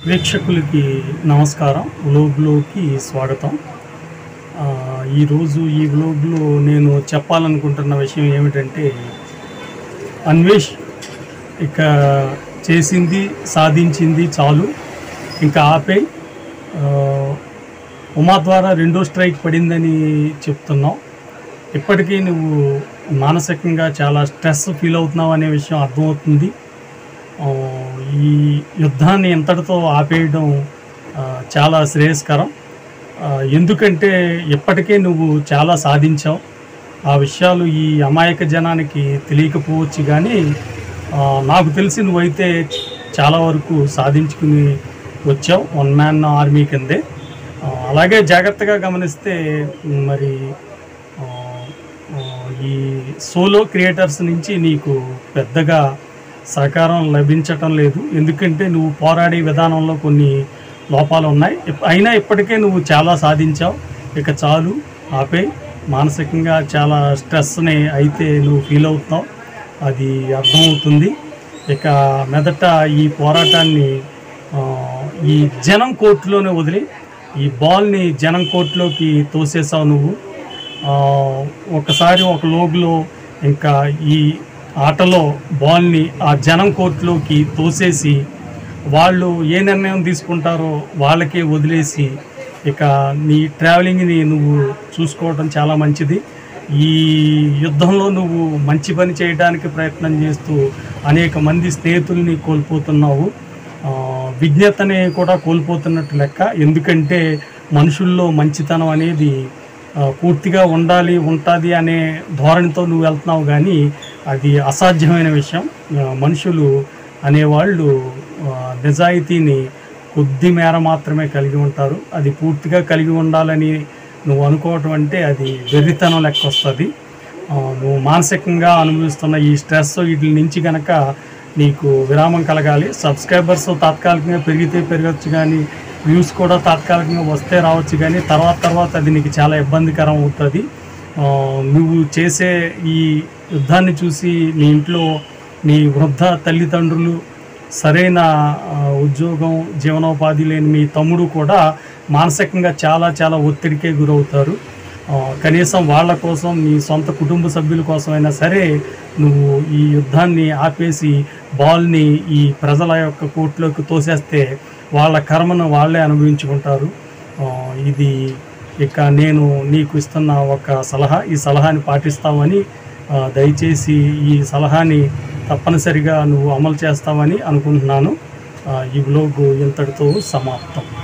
వీక్షకులకి నమస్కారం వ్లోగ్లోకి స్వాగతం ఆ, ఈరోజు ఈ వ్లోగ్లో నేను చెప్పాలనుకుంటున్న విషయం ఏమిటంటే అన్వేష్ ఇక చేసింది సాధించింది చాలు ఇంకా ఆపే ఆ, ఉమా ద్వారా రెండో స్ట్రైక్ పడిందని చెప్తున్నావు ఇప్పటికీ నువ్వు మానసికంగా చాలా స్ట్రెస్ ఫీల్ అవుతున్నావు అనే విషయం అర్థమవుతుంది ఆ, ఈ యుద్ధాన్ని ఇంతటితో ఆపేయడం ఆ, చాలా శ్రేయస్కరం ఆ, ఎందుకంటే ఇప్పటికే నువ్వు చాలా సాధించావు ఆ విషయాలు ఈ అమాయక జనానికి తెలియకపోవచ్చు కానీ ఆ, నాకు తెలిసి నువ్వైతే చాలా వరకు సాధించుకుని వచ్చావు వన్ మ్యాన్ ఆర్మీ కిందే ఆ, అలాగే జాగ్రత్తగా గమనిస్తే మరి ఆ, ఆ, ఈ సోలో క్రియేటర్స్ నుంచి నీకు పెద్దగా సహకారం లభించటం లేదు ఎందుకంటే నువ్వు పోరాడే విధానంలో కొన్ని లోపాలు ఉన్నాయి ఇప్- అయినా ఇప్పటికే నువ్వు చాలా సాధించావు ఇక చాలు ఆపే మానసికంగా చాలా స్ట్రెస్ని అయితే నువ్వు ఫీల్ అవుతున్నావు అది అర్థమవుతుంది ఇక మెదట ఈ పోరాటాన్ని ఆ, ఈ జనం కోర్టులోనే వదిలి ఈ బాల్ని జనం కోర్టులోకి తోసేసావు నువ్వు ఆ, ఒకసారి ఒక లోగులో ఇంకా ఈ ఆటలో బాల్ని ఆ జనం కోర్టులోకి తోసేసి వాళ్ళు ఏ నిర్ణయం తీసుకుంటారో వాళ్ళకే వదిలేసి ఇక నీ ట్రావెలింగ్ని నువ్వు చూసుకోవడం చాలా మంచిది ఈ యుద్ధంలో నువ్వు మంచి పని చేయడానికి ప్రయత్నం చేస్తూ అనేక మంది స్నేహితుల్ని కోల్పోతున్నావు ఆ, విజ్ఞతని కూడా కోల్పోతున్నట్టు లెక్క ఎందుకంటే మనుషుల్లో మంచితనం అనేది ఆ, పూర్తిగా ఉండాలి ఉంటుంది అనే ధోరణితో నువ్వు వెళ్తున్నావు కానీ అది అసాధ్యమైన విషయం ఆ, మనుషులు అనేవాళ్ళు ఆ, నిజాయితీని కొద్ది మేర మాత్రమే కలిగి ఉంటారు అది పూర్తిగా కలిగి ఉండాలని నువ్వు అనుకోవటం అంటే అది వెర్రితనం లెక్క వస్తుంది ఆ, నువ్వు మానసికంగా అనుభవిస్తున్న ఈ స్ట్రెస్ వీటి నుంచి కనుక నీకు విరామం కలగాలి సబ్స్క్రైబర్స్ తాత్కాలికంగా పెరిగితే పెరగచ్చు కానీ వ్యూస్ కూడా తాత్కాలికంగా వస్తే రావచ్చు కానీ తర్వాత తర్వాత అది నీకు చాలా ఇబ్బందికరం అవుతుంది ఆ, నువ్వు చేసే ఈ యుద్ధాన్ని చూసి నీ ఇంట్లో నీ వృద్ధ తల్లిదండ్రులు సరైన ఆ, ఉద్యోగం జీవనోపాధి లేని మీ తమ్ముడు కూడా మానసికంగా చాలా చాలా ఒత్తిడికే గురవుతారు ఆ, కనీసం వాళ్ళ కోసం నీ సొంత కుటుంబ సభ్యుల కోసమైనా సరే నువ్వు ఈ యుద్ధాన్ని ఆపేసి బాల్ని ఈ ప్రజల యొక్క కోర్టులోకి తోసేస్తే వాళ్ళ కర్మను వాళ్ళే అనుభవించుకుంటారు ఆ, ఇది ఇక నేను నీకు ఇస్తున్న ఒక సలహా ఈ సలహాని పాటిస్తామని ఆ, దయచేసి ఈ సలహాని తప్పనిసరిగా నువ్వు అమలు చేస్తావని అనుకుంటున్నాను ఆ, ఈ బ్లోగ్ ఇంతటితో సమాప్తం